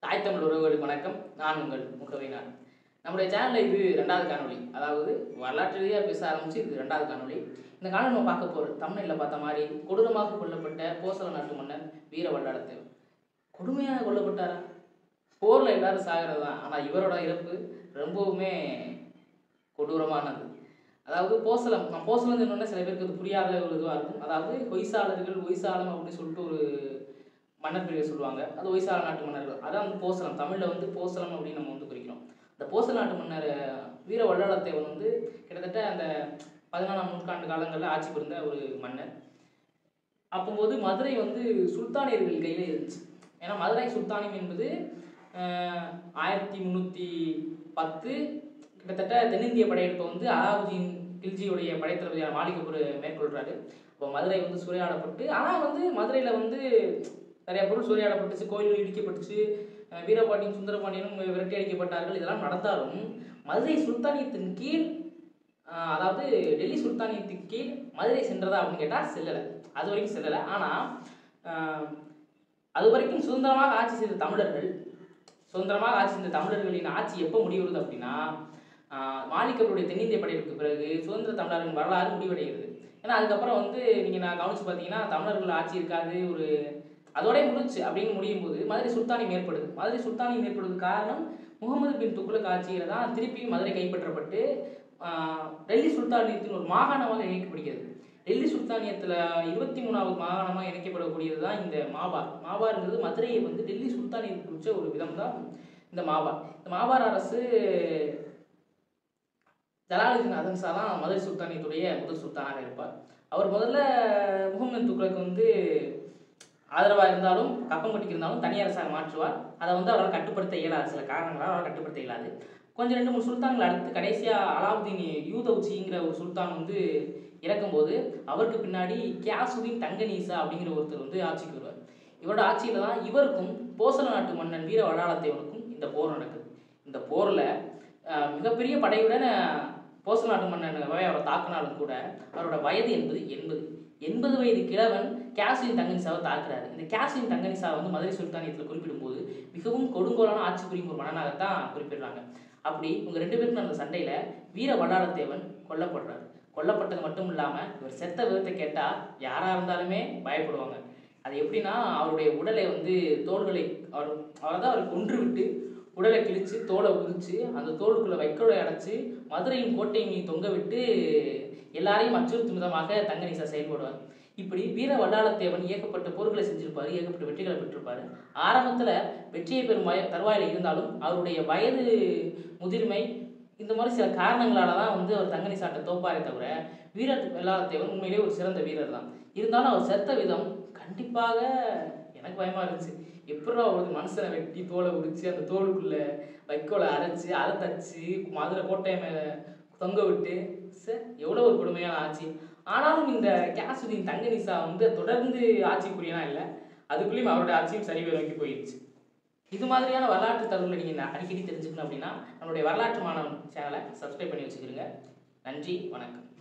தாய் தமிழ் உறவுகளுக்கு வணக்கம் நான் உங்கள் முகவை நான் நம்முடைய சேனலில் இது ரெண்டாவது காணொளி அதாவது வரலாற்று ரீதியாக பேச ஆரம்பிச்சு இது ரெண்டாவது காணொளி இந்த காணொளி நம்ம பார்க்க போகிறோம் தமிழில் பார்த்த மாதிரி கொடூரமாக கொல்லப்பட்ட போசல நாட்டு மன்னர் வீர வல்லாளத்தேவன் கொடுமையாக கொல்லப்பட்டாரா போரில் எல்லாரும் சாகிறது தான் ஆனால் இவரோட இறப்பு ரொம்பவுமே கொடூரமானது அதாவது போசலம் நான் போசலம் சொன்னோன்னே சில பேருக்கு அது புரியாத ஒரு இதுவாக இருக்கும் அதாவது ஹொய்சாளர்கள் ஹொய்சாலம் அப்படின்னு சொல்லிட்டு ஒரு மன்னர் பிரிவை சொல்லுவாங்க அது ஹொய்சால நாட்டு மன்னர்கள் அதான் வந்து போசலம் தமிழில் வந்து போசலம் அப்படின்னு நம்ம வந்து குறிக்கிறோம் அந்த போசல நாட்டு மன்னர் வீர வல்லாளத்தேவன் வந்து கிட்டத்தட்ட அந்த பதினாலாம் நூற்றாண்டு காலங்களில் ஆட்சி புரிந்த ஒரு மன்னர் அப்போது மதுரை வந்து சுல்தானியர்கள் கையில் இருந்துச்சு ஏன்னா மதுரை சுல்தானியம் என்பது ஆஹ், ஆயிரத்தி முந்நூற்றி பத்து கிட்டத்தட்ட தென்னிந்திய படையெடுப்பை வந்து அலாவுதீன் கில்ஜியுடைய படைத்தளபதியான மாளிகைப்பூர் மேற்கொள்கிறாரு அப்போ மதுரை வந்து சூறையாடப்பட்டு ஆனால் வந்து மதுரையில் வந்து நிறைய பொருள் சூறையாடப்பட்டுச்சு கோயில்கள் இடிக்கப்பட்டுச்சு அஹ் வீரபாண்டியன் சுந்தரபாண்டியனும் விரட்டி அடிக்கப்பட்டார்கள் இதெல்லாம் நடந்தாலும் மதுரை சுல்தானியத்தின் கீழ் ஆஹ் அதாவது டெல்லி சுல்தானியத்தின் கீழ் மதுரை சென்றதா அப்படின்னு கேட்டால் செல்லலை அது வரைக்கும் செல்லலை ஆனால் அது வரைக்கும் சுதந்திரமாக ஆட்சி செய்த தமிழர்கள் சுதந்திரமாக ஆட்சி செய்த தமிழர்களின் ஆட்சி எப்போ முடிவுறுது அப்படின்னா ஆஹ் மாலிகர்களுடைய தென்னிந்திய படையெடுப்புக்கு பிறகு சுதந்திர தமிழரின் வரலாறு முடிவடைகிறது ஏன்னா அதுக்கப்புறம் வந்து நீங்கள் நான் கவனிச்சு பார்த்தீங்கன்னா தமிழர்கள் ஆட்சி இருக்காது ஒரு அதோடய முடிஞ்சு அப்படின்னு முடியும் போது மதுரை சுல்தானியம் ஏற்படுது மதுரை சுல்தானியம் ஏற்படுவதற்கு காரணம் முகமது பின் துக்ளக் ஆட்சியில் தான் திருப்பி மதுரை கைப்பற்றப்பட்டு ஆஹ் டெல்லி சுல்தானியத்தின் ஒரு மாகாணமாக இணைக்கப்படுகிறது டெல்லி சுல்தானியத்தில் இருபத்தி மூணாவது மாகாணமாக இணைக்கப்படக்கூடியது தான் இந்த மாபார் மாபார்ங்கிறது மதுரையை வந்து டெல்லி சுல்தானியத்துக்கு குறிச்ச ஒரு விதம் தான் இந்த மாபார் இந்த மாபார் அரசு ஜலாலுதீன் அதன்சா தான் மதுரை சுல்தானியத்துடைய முதல் சுல்தானாக இருப்பார் அவர் முதல்ல முகமது துக்ளக் வந்து ஆதரவாக இருந்தாலும் கப்பம் கட்டிக்கு இருந்தாலும் தனி அரசாக மாற்றுவார் அதை வந்து அவரால் கட்டுப்படுத்த இயலாது சில காரணங்களால் அவரால் கட்டுப்படுத்த இயலாது கொஞ்சம் ரெண்டு மூணு சுல்தான்கள் அடுத்து கடைசியாக அலாவுதீன் யூதவுச்சிங்கிற ஒரு சுல்தான் வந்து இறக்கும்போது அவருக்கு பின்னாடி கியாசுதீன் தங்கனீசா அப்படிங்கிற ஒருத்தர் வந்து ஆட்சிக்கு வருவார் இவரோட ஆட்சியில் தான் இவருக்கும் போசல நாட்டு மன்னன் வீர வடாளத்தேவனுக்கும் இந்த போர் நடக்குது இந்த போரில் மிகப்பெரிய படையுடன் போசல நாட்டு மன்னன் அவரை தாக்குனாலும் கூட அவரோட வயது என்பது எண்பது எண்பது வயது கிழவன் கேசின் தங்கனிசாவை தாக்குறாரு இந்த கேசின் தங்கனிசா வந்து மதுரை சுல்தானியத்தில் குறிப்பிடும்போது மிகவும் கொடுங்கோலான ஆட்சி புரியும் ஒரு மன்னனாகத்தான் குறிப்பிடுறாங்க அப்படி இவங்க ரெண்டு பேருக்கும் நடந்த சண்டையில் வீர வடாளத்தேவன் கொல்லப்படுறாரு கொல்லப்பட்டது மட்டும் இல்லாமல் இவர் செத்த விதத்தை கேட்டால் யாராக இருந்தாலுமே பயப்படுவாங்க அது எப்படின்னா அவருடைய உடலை வந்து தோள்களை அவர் அவரை தான் அவர் கொன்று விட்டு உடலை கிழிச்சு தோலை உரிச்சு அந்த தோலுக்குள்ள வைக்கோலை அடைச்சு மதுரையின் கோட்டை மீது தொங்க விட்டு எல்லாரையும் அச்சுறுத்தும் விதமாக தங்கநீசா செயல்படுவார் இப்படி வீர வல்லாளத்தேவன் இயக்கப்பட்ட போர்களை செஞ்சிருப்பாரு இயக்கப்பட்ட வெற்றிகளை பெற்றிருப்பாரு ஆரம்பத்துல வெற்றியை பெறும் வய தருவாயில் இருந்தாலும் அவருடைய வயது முதிர்மை இந்த மாதிரி சில காரணங்களால தான் வந்து அவர் தங்கனி சாட்டை தோப்பாரே தவிர வீர வல்லாளத்தேவன் உண்மையிலேயே ஒரு சிறந்த வீரர் தான் இருந்தாலும் அவர் செத்த விதம் கண்டிப்பாக எனக்கு பயமா இருந்துச்சு எப்படா ஒரு மனுஷனை வெட்டி தோலை உரிச்சு அந்த தோலுக்குள்ள வைக்கோலை அரைச்சு அதை தச்சு மதுரை கோட்டையை மேலே தொங்க விட்டு சார் எவ்வளோ ஒரு கொடுமையான ஆட்சி ஆனாலும் இந்த கேசுதீன் தங்கனிசா வந்து தொடர்ந்து ஆட்சி புரியனா இல்லை அதுக்குள்ளேயும் அவருடைய ஆட்சியும் சரிவை நோக்கி போயிடுச்சு இது மாதிரியான வரலாற்று தகவல்களை நீங்கள் அடிக்கடி தெரிஞ்சுக்கணும் அப்படின்னா நம்மளுடைய வரலாற்று மாணவன் சேனலை சப்ஸ்கிரைப் பண்ணி வச்சுக்கிறீங்க நன்றி வணக்கம்